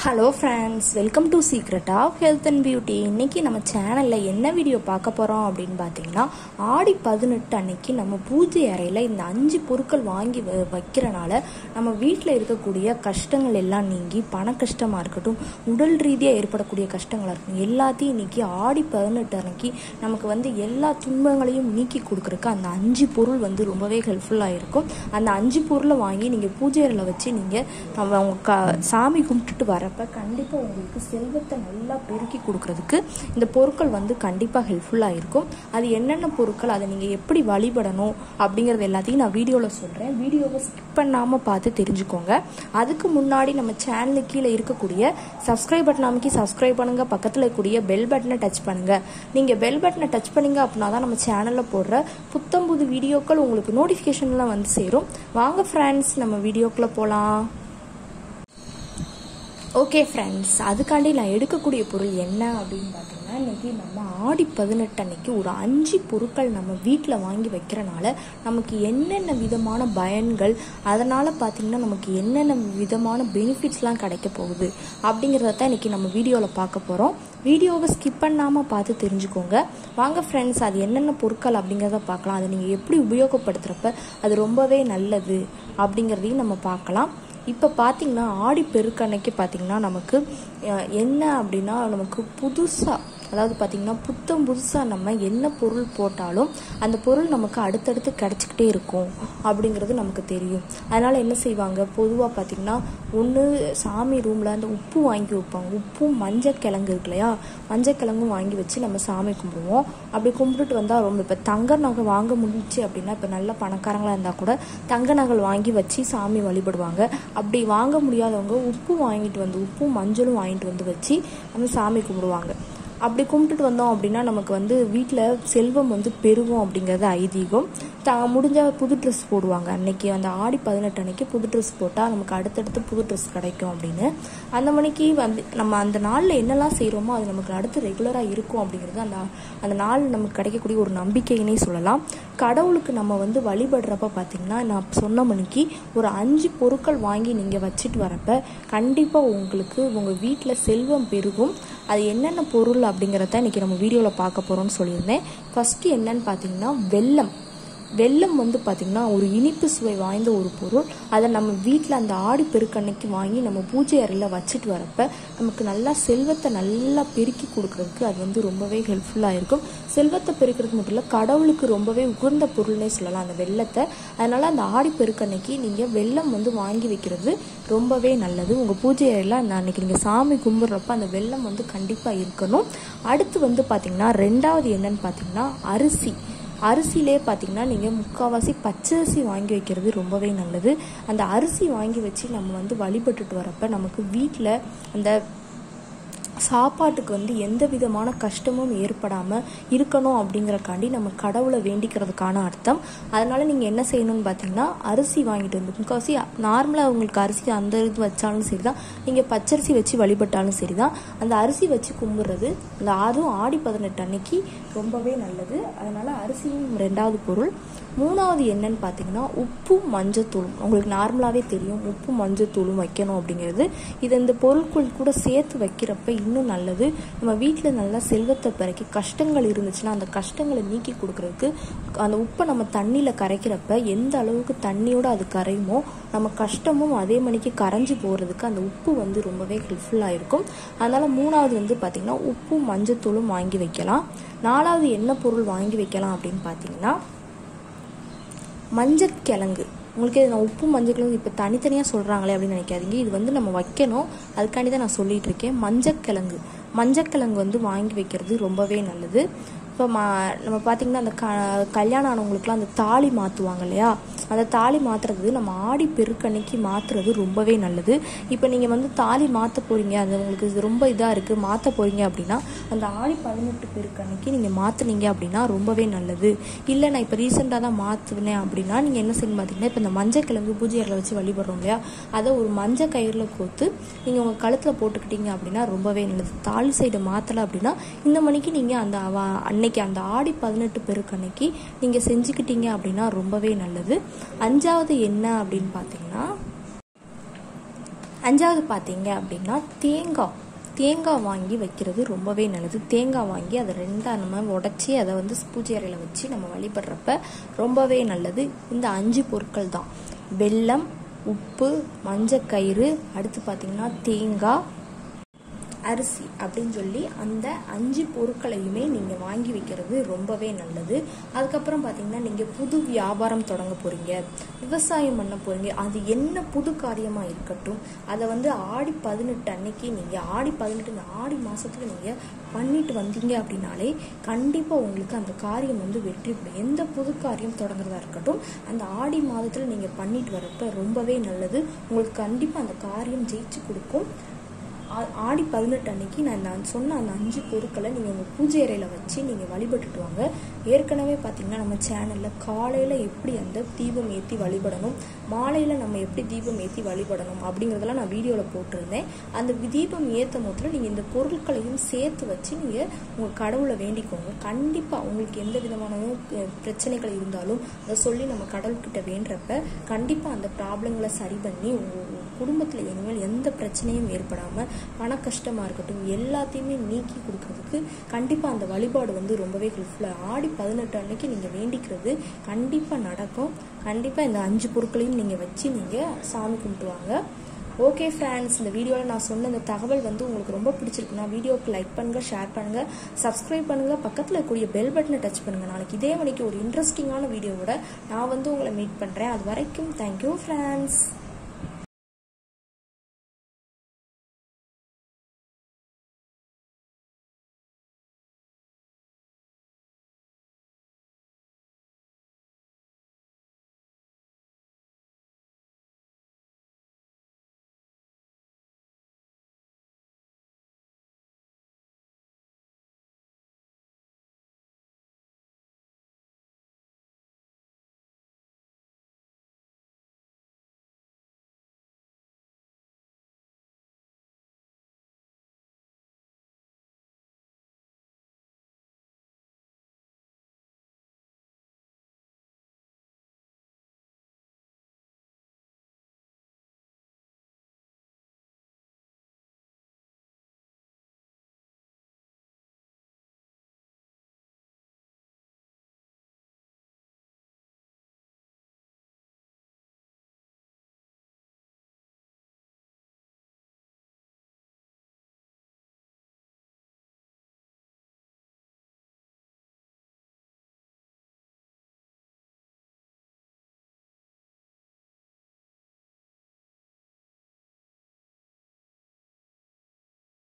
hello friends welcome to secret of health and beauty இன்னைக்கு நம்ம சேனலில் என்ன வீடியோ பார்க்க போகிறோம் அப்படின்னு பார்த்தீங்கன்னா ஆடி பதினெட்டு அன்னைக்கு நம்ம பூஜை அறையில் இந்த அஞ்சு பொருட்கள் வாங்கி வ- வைக்கிறனால நம்ம வீட்டில் இருக்கக்கூடிய கஷ்டங்கள் எல்லாம் நீங்கி பண கஷ்டமாக இருக்கட்டும் உடல் ரீதியாக ஏற்படக்கூடிய கஷ்டங்களாக இருக்கட்டும் எல்லாத்தையும் இன்னைக்கு ஆடி பதினெட்டு அன்னைக்கு நமக்கு வந்து எல்லா துன்பங்களையும் நீக்கி கொடுக்குறக்கு அந்த அஞ்சு பொருள் வந்து ரொம்பவே ஹெல்ப்ஃபுல்லாக இருக்கும் அந்த அஞ்சு பொருளை வாங்கி நீங்கள் பூஜை அறையில் வச்சு நீங்கள் அவங்க க சாமி கும்பிட்டுட்டு வரப்ப கண்டிப்பாக உங்களுக்கு செல்வத்தை நல்லா பெருக்கி கொடுக்கறதுக்கு இந்த பொருட்கள் வந்து கண்டிப்பாக ஹெல்ப்ஃபுல்லாக இருக்கும் அது என்னென்ன பொருட்கள் அதை நீங்கள் எப்படி வழிபடணும் அப்படிங்கிறது எல்லாத்தையும் நான் வீடியோவில் சொல்கிறேன் வீடியோவை ஸ்கிப் பண்ணாமல் பார்த்து தெரிஞ்சுக்கோங்க அதுக்கு முன்னாடி நம்ம சேனலுக்கு கீழே இருக்கக்கூடிய சப்ஸ்கிரைப் பட்டன் அமைக்கி சப்ஸ்கிரைப் பண்ணுங்கள் பக்கத்தில் இருக்கக்கூடிய பெல் பட்டனை டச் பண்ணுங்கள் நீங்கள் பெல் பட்டனை டச் பண்ணீங்க அப்படின்னா தான் நம்ம சேனலில் போடுற புத்தம் புது வீடியோக்கள் உங்களுக்கு நோட்டிஃபிகேஷன்லாம் வந்து சேரும் வாங்க ஃப்ரெண்ட்ஸ் நம்ம வீடியோக்குள்ளே போகலாம் ஓகே ஃப்ரெண்ட்ஸ் அதுக்காண்டி நான் எடுக்கக்கூடிய பொருள் என்ன அப்படின்னு பார்த்தீங்கன்னா இன்னைக்கு நம்ம ஆடி பதினெட்டு அன்னைக்கு ஒரு அஞ்சு பொருட்கள் நம்ம வீட்டில் வாங்கி வைக்கிறனால நமக்கு என்னென்ன விதமான பயன்கள் அதனால் பார்த்தீங்கன்னா நமக்கு என்னென்ன விதமான பெனிஃபிட்ஸ்லாம் கிடைக்க போகுது அப்படிங்கிறத தான் இன்னைக்கு நம்ம வீடியோவில் பார்க்க போகிறோம் வீடியோவை ஸ்கிப் பண்ணாமல் பார்த்து தெரிஞ்சுக்கோங்க வாங்க ஃப்ரெண்ட்ஸ் அது என்னென்ன பொருட்கள் அப்படிங்கிறத பார்க்கலாம் அதை நீங்கள் எப்படி உபயோகப்படுத்துகிறப்ப அது ரொம்பவே நல்லது அப்படிங்கிறதையும் நம்ம பார்க்கலாம் இப்போ பார்த்தீங்கன்னா ஆடி பெருக்கன்னைக்கு பார்த்தீங்கன்னா நமக்கு அஹ், என்ன அப்படின்னா நமக்கு புதுசாக அதாவது பார்த்தீங்கன்னா புத்தம் புதுசாக நம்ம என்ன பொருள் போட்டாலும் அந்த பொருள் நமக்கு அடுத்தடுத்து கிடச்சிக்கிட்டே இருக்கும் அப்படிங்கிறது நமக்கு தெரியும் அதனால் என்ன செய்வாங்க பொதுவாக பார்த்தீங்கன்னா ஒன்று சாமி ரூமில் அந்த உப்பு வாங்கி வைப்பாங்க உப்பும் மஞ்சள் கிழங்கு இருக்கு இல்லையா மஞ்சள் கிழங்கும் வாங்கி வச்சு நம்ம சாமி கும்பிடுவோம் அப்படி கும்பிட்டுட்டு வந்தால் ரொம்ப இப்போ தங்க நகை வாங்க முடிஞ்சுச்சு அப்படின்னா இப்போ நல்ல பணக்காரங்களாக இருந்தால் கூட தங்க நகல் வாங்கி வச்சு சாமி வழிபடுவாங்க அப்படி வாங்க முடியாதவங்க உப்பு வாங்கிட்டு வந்து உப்பும் மஞ்சளும் வாங்கிட்டு வந்து வச்சு நம்ம சாமி கும்பிடுவாங்க அப்படி கும்பிட்டுட்டு வந்தோம் அப்படின்னா நமக்கு வந்து வீட்டில் செல்வம் வந்து பெருகும் அப்படிங்கிறது ஐதீகம் த முடிஞ்ச புது ட்ரெஸ் போடுவாங்க அன்னைக்கு அந்த ஆடி பதினெட்டு அன்னைக்கு புது ட்ரெஸ் போட்டால் நமக்கு அடுத்தடுத்து புது ட்ரெஸ் கிடைக்கும் அப்படின்னு அந்த மணிக்கு வந்து நம்ம அந்த நாளில் என்னெல்லாம் செய்கிறோமோ அது நமக்கு அடுத்து ரெகுலராக இருக்கும் அப்படிங்கிறது அந்த அந்த நாள் நமக்கு கிடைக்கக்கூடிய ஒரு நம்பிக்கைன்னே சொல்லலாம் கடவுளுக்கு நம்ம வந்து வழிபடுறப்ப பார்த்தீங்கன்னா நான் சொன்ன மணிக்கு ஒரு அஞ்சு பொருட்கள் வாங்கி நீங்கள் வச்சுட்டு வரப்ப கண்டிப்பாக உங்களுக்கு உங்கள் வீட்டில் செல்வம் பெருகும் அது என்னென்ன பொருள் அப்படிங்கிறத இன்னைக்கு நம்ம வீடியோவில் பார்க்க போகிறோம்னு சொல்லியிருந்தேன் ஃபஸ்ட்டு என்னன்னு பார்த்தீங்கன்னா வெல்லம் வெல்லம் வந்து பார்த்திங்கன்னா ஒரு இனிப்பு சுவை வாய்ந்த ஒரு பொருள் அதை நம்ம வீட்டில் அந்த ஆடி பெருக்கன்னைக்கு வாங்கி நம்ம பூஜை அறையில் வச்சுட்டு வரப்ப நமக்கு நல்லா செல்வத்தை நல்லா பெருக்கி கொடுக்கறதுக்கு அது வந்து ரொம்பவே ஹெல்ப்ஃபுல்லாக இருக்கும் செல்வத்தை பெருக்கிறதுக்கு மட்டும் இல்லை கடவுளுக்கு ரொம்பவே உகந்த பொருள்னே சொல்லலாம் அந்த வெள்ளத்தை அதனால் அந்த ஆடி பெருக்கன்னைக்கு நீங்கள் வெல்லம் வந்து வாங்கி வைக்கிறது ரொம்பவே நல்லது உங்கள் பூஜை அறையில் அந்த அன்னைக்கு நீங்கள் சாமி கும்பிட்றப்ப அந்த வெல்லம் வந்து கண்டிப்பாக இருக்கணும் அடுத்து வந்து பார்த்திங்கன்னா ரெண்டாவது என்னன்னு பார்த்தீங்கன்னா அரிசி அரிசியிலே பார்த்தீங்கன்னா நீங்கள் முக்கால்வாசி பச்சரிசி வாங்கி வைக்கிறது ரொம்பவே நல்லது அந்த அரிசி வாங்கி வச்சு நம்ம வந்து வழிபட்டுட்டு வரப்ப நமக்கு வீட்டில் அந்த சாப்பாட்டுக்கு வந்து எந்த விதமான கஷ்டமும் ஏற்படாமல் இருக்கணும் அப்படிங்கறக்காண்டி நம்ம கடவுளை வேண்டிக்கிறதுக்கான அர்த்தம் அதனால நீங்கள் என்ன செய்யணும்னு பார்த்தீங்கன்னா அரிசி வாங்கிட்டு வந்து முக்கால்வாசி நார்மலாக உங்களுக்கு அரிசி அந்த இது வச்சாலும் சரி தான் நீங்கள் பச்சரிசி வச்சு வழிபட்டாலும் சரி தான் அந்த அரிசி வச்சு கும்பிட்றது அந்த அதுவும் ஆடி பதினெட்டு அன்னைக்கு ரொம்பவே நல்லது அதனால அரிசியும் ரெண்டாவது பொருள் மூணாவது என்னன்னு பார்த்தீங்கன்னா உப்பும் மஞ்சத்தூளும் உங்களுக்கு நார்மலாகவே தெரியும் உப்பு மஞ்சத்தூளும் வைக்கணும் அப்படிங்கிறது இது இந்த பொருட்கள் கூட சேர்த்து வைக்கிறப்ப இன்னும் நல்லது நம்ம வீட்டில் நல்லா செல்வத்தை பிறக்கி கஷ்டங்கள் இருந்துச்சுன்னா அந்த கஷ்டங்களை நீக்கி கொடுக்கறதுக்கு அந்த உப்பை நம்ம தண்ணியில் கரைக்கிறப்ப எந்த அளவுக்கு தண்ணியோட அது கரையுமோ நம்ம கஷ்டமும் அதே மணிக்கு கரைஞ்சு போகிறதுக்கு அந்த உப்பு வந்து ரொம்பவே ஹெல்ப்ஃபுல்லாக இருக்கும் அதனால் மூணாவது வந்து பார்த்திங்கன்னா உப்பும் மஞ்சத்தூளும் வாங்கி வைக்கலாம் நாலாவது என்ன பொருள் வாங்கி வைக்கலாம் அப்படின்னு பார்த்தீங்கன்னா மஞ்சக்கிழங்கு உங்களுக்கு இது நான் உப்பு மஞ்சக்கிழங்கு இப்போ தனித்தனியாக சொல்கிறாங்களே அப்படின்னு நினைக்காதீங்க இது வந்து நம்ம வைக்கணும் அதுக்காண்டி தான் நான் சொல்லிட்டு இருக்கேன் மஞ்சக்கிழங்கு மஞ்சக்கிழங்கு வந்து வாங்கி வைக்கிறது ரொம்பவே நல்லது இப்போ மா நம்ம பார்த்திங்கன்னா அந்த க கல்யாணம் ஆனவங்களுக்குலாம் அந்த தாலி மாற்றுவாங்க இல்லையா அந்த தாலி மாற்றுறது நம்ம ஆடி பெருக்கன்னைக்கு மாற்றுறது ரொம்பவே நல்லது இப்போ நீங்கள் வந்து தாலி மாற்ற போகிறீங்க அது உங்களுக்கு இது ரொம்ப இதாக இருக்குது மாற்ற போகிறீங்க அப்படின்னா அந்த ஆடி பதினெட்டு பெருக்கன்னைக்கு நீங்கள் மாற்றுனீங்க அப்படின்னா ரொம்பவே நல்லது இல்லை நான் இப்போ ரீசெண்டாக தான் மாற்றுனேன் அப்படின்னா நீங்கள் என்ன செய்யணும் பார்த்தீங்கன்னா இப்போ இந்த மஞ்சள் கிழங்கு பூஜை அறையில் வச்சு வழிபடுறோம் இல்லையா அதை ஒரு மஞ்சள் கயிறில் கோத்து நீங்கள் உங்கள் கழுத்தில் போட்டுக்கிட்டீங்க அப்படின்னா ரொம்பவே நல்லது தாலி சைடு மாற்றலை அப்படின்னா இந்த மணிக்கு நீங்கள் அந்த அவ அன்னைக்கு அந்த ஆடி பதினெட்டு பெருக்கு அன்னைக்கு நீங்கள் செஞ்சுக்கிட்டீங்க அப்படின்னா ரொம்பவே நல்லது அஞ்சாவது என்ன அப்படின்னு பார்த்தீங்கன்னா அஞ்சாவது பார்த்தீங்க அப்படின்னா தேங்காய் தேங்காய் வாங்கி வைக்கிறது ரொம்பவே நல்லது தேங்காய் வாங்கி அதை ரெண்டாக நம்ம உடச்சி அதை வந்து பூஜை அறையில் வச்சு நம்ம வழிபடுறப்ப ரொம்பவே நல்லது இந்த அஞ்சு பொருட்கள் தான் வெல்லம் உப்பு மஞ்சக்கயிறு அடுத்து பார்த்திங்கன்னா தேங்காய் அரிசி அப்படின்னு சொல்லி அந்த அஞ்சு பொருட்களையுமே நீங்கள் வாங்கி வைக்கிறது ரொம்பவே நல்லது அதுக்கப்புறம் பார்த்தீங்கன்னா நீங்கள் புது வியாபாரம் தொடங்க போகிறீங்க விவசாயம் பண்ண போகிறீங்க அது என்ன புது காரியமாக இருக்கட்டும் அதை வந்து ஆடி பதினெட்டு அன்னைக்கு நீங்கள் ஆடி பதினெட்டு இந்த ஆடி மாதத்துல நீங்கள் பண்ணிட்டு வந்தீங்க அப்படின்னாலே கண்டிப்பாக உங்களுக்கு அந்த காரியம் வந்து வெற்றி பெறும் எந்த புது காரியம் தொடங்குறதா இருக்கட்டும் அந்த ஆடி மாதத்தில் நீங்கள் பண்ணிட்டு வரப்ப ரொம்பவே நல்லது உங்களுக்கு கண்டிப்பாக அந்த காரியம் ஜெயிச்சு கொடுக்கும் ஆ- ஆடி பதினெட்டு அன்னைக்கு நான் நான் சொன்ன அந்த அஞ்சு பொருட்களை நீங்கள் உங்கள் பூஜை அறையில் வச்சு நீங்கள் வழிபட்டுட்டு வாங்க ஏற்கனவே பார்த்தீங்கன்னா நம்ம சேனலில் காலையில் எப்படி அந்த தீபம் ஏற்றி வழிபடணும் மாலையில் நம்ம எப்படி தீபம் ஏற்றி வழிபடணும் அப்படிங்கிறதெல்லாம் நான் வீடியோவில் போட்டிருந்தேன் அந்த வி- தீபம் ஏற்றும் போதில் நீங்கள் இந்த பொருட்களையும் சேர்த்து வச்சு நீங்கள் உங்கள் கடவுளை வேண்டிக்கோங்க கண்டிப்பாக உங்களுக்கு எந்த விதமான அஹ், பிரச்சனைகள் இருந்தாலும் அதை சொல்லி நம்ம கடவுள்கிட்ட வேண்டுறப்ப கண்டிப்பாக அந்த ப்ராப்ளங்களை சரி பண்ணி உங்கள் குடும்பத்தில் இனிமேல் எந்த பிரச்சனையும் ஏற்படாமல் பண கஷ்டமாக இருக்கட்டும் எல்லாத்தையுமே நீக்கி கொடுக்கறதுக்கு கண்டிப்பாக அந்த வழிபாடு வந்து ரொம்பவே ஹெல்ப்ஃபுல்லாக ஆடி பதினெட்டு அன்னைக்கு நீங்கள் வேண்டிக்கிறது கண்டிப்பாக நடக்கும் கண்டிப்பாக இந்த அஞ்சு பொருட்களையும் நீங்கள் வச்சு நீங்கள் சாமி கும்பிட்டுவாங்க ஓகே ஃப்ரெண்ட்ஸ் இந்த வீடியோவில் நான் சொன்ன இந்த தகவல் வந்து உங்களுக்கு ரொம்ப பிடிச்சிருக்குன்னா வீடியோக்கு லைக் பண்ணுங்கள் ஷேர் பண்ணுங்கள் சப்ஸ்கிரைப் பண்ணுங்கள் பக்கத்தில் இருக்கக்கூடிய பெல் பட்டனை டச் பண்ணுங்கள் நாளைக்கு இதே மணிக்கு ஒரு இன்ட்ரெஸ்டிங்கான வீடியோவோட நான் வந்து உங்களை மீட் பண்ணுறேன் அது வரைக்கும் தேங்க்யூ ஃப்ரெண்ட்ஸ்